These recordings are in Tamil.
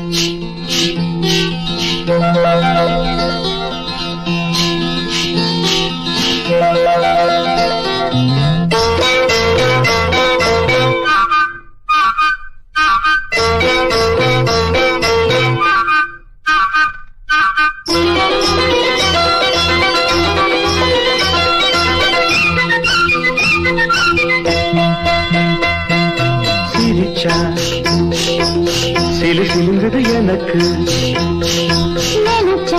சிரிச்சா சிலு சிலுங்குது எனக்கு நினைச்சா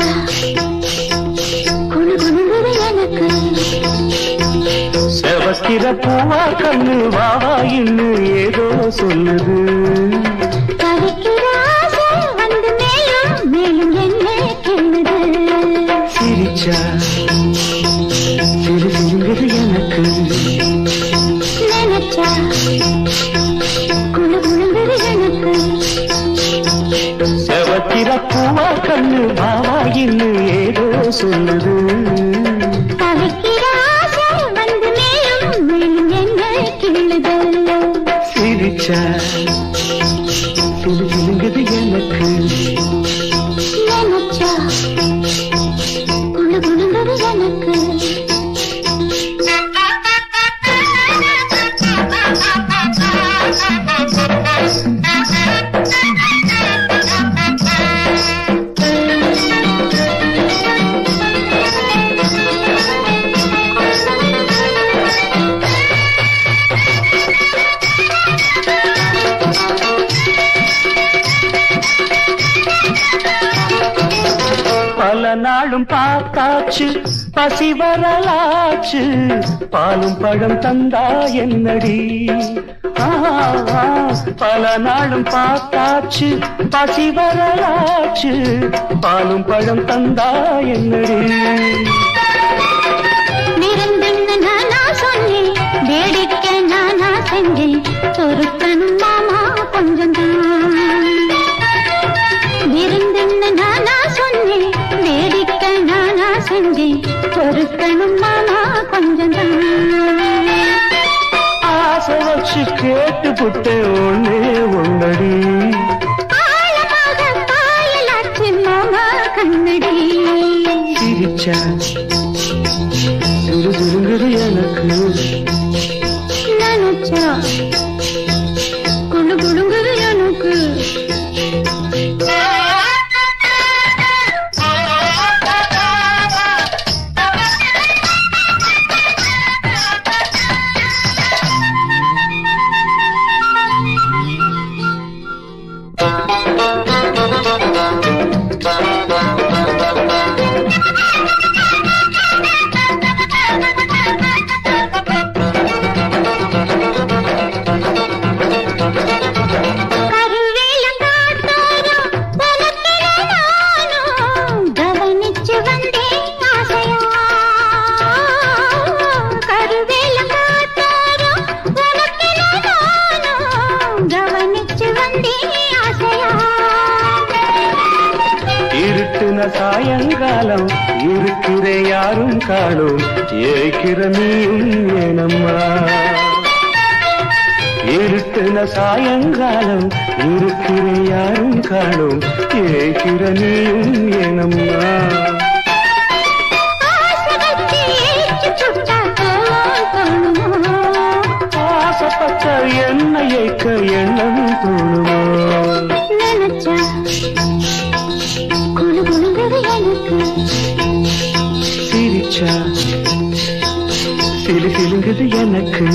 குழு குழுங்குது எனக்கு செவக்கிற பூவா கண்ணு வாவா இன்னு ஏதோ சொல்லுது தவிக்கிற ஆசை வந்து மேலும் மேலும் என்ன கிள்ளுது சிரிச்சா சிலு சிலுங்குது எனக்கு நினைச்சா குழு குழுங்குது எனக்கு செவக்கிற பூவா கண்ணு வாவா இன்னு ஏதோ சொல்லுது தவிக்கிற ஆசை வந்து மேலும் மேலும் என்ன கிள்ளுது சிரிச்சா சிலு சிலுங்குது எனக்கு நினைச்சா குழு குழுங்குது எனக்கு பல நாளும் பார்த்தாச்சு பசி வரலாச்சு பாலும் பழம் தந்தா என்னடி ஆ, ஆ, பல நாளும் பார்த்தாச்சு பசி வரலாச்சு பாலும் பழம் தந்தா என்னடி விருந்துன்னு நானா சொன்னேன் வேடிக்கை நானா செஞ்சேன் சொருக்கணும் மாமா கொஞ்சம் விருந்துன்னு நானா சொன்னேன் வேடிக்கை நானா செஞ்சேன் சொருக்கணும் மாமா கொஞ்சம் ஆசை வச்சு கேட்டு புட்டே ஒண்ணே ஒன்னடி ஆழமாக பாயலாச்சு மாமா கண்ணடி சிரிச்சா சுரு சுருங்குது எனக்கு நினைச்சா குழு குழுங்குது எனக்கு கருவேலம் காட்டோரம் உனக்கென நானும் கவனிச்சு வந்தேன் ஆசையா. கருவேலம் காட்டோரம் உனக்கென நானும் கவனிச்சு வந்தேன் ஆசையா. இருட்டுன சாயங்காலம் இருக்கிற யாரும் காணும் ஏக்கிற நீயும் ஏனம்மா இருட்டுன சாயங்காலம் இருக்கிற யாரும் காணும் ஏக்கிற நீயும் ஏனம்மா ஆசை வச்சு ஏச்சு சுட்டா தோல் தோணுமோ? ஆசைப்பட்ட என்ன ஏக்க எண்ணம் தோணுமோ நினைச்சா குழு குழுங்குது எனக்கு சிரிச்சா சிலு சிலுங்குது எனக்கு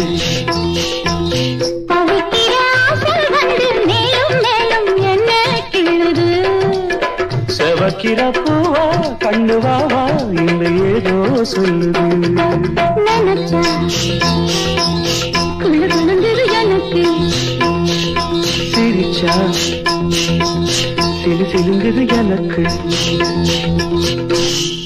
தவிக்கிற ஆசை வந்து மேலும் மேலும் என்ன கிள்ளுது செவக்கிற பூவா கண்ணு வாவா இந்த ஏதோ சொல்லுது நினைச்சா குழு குழுங்குது எனக்கு சிரிச்சா சிலு சிலுங்குது எனக்கு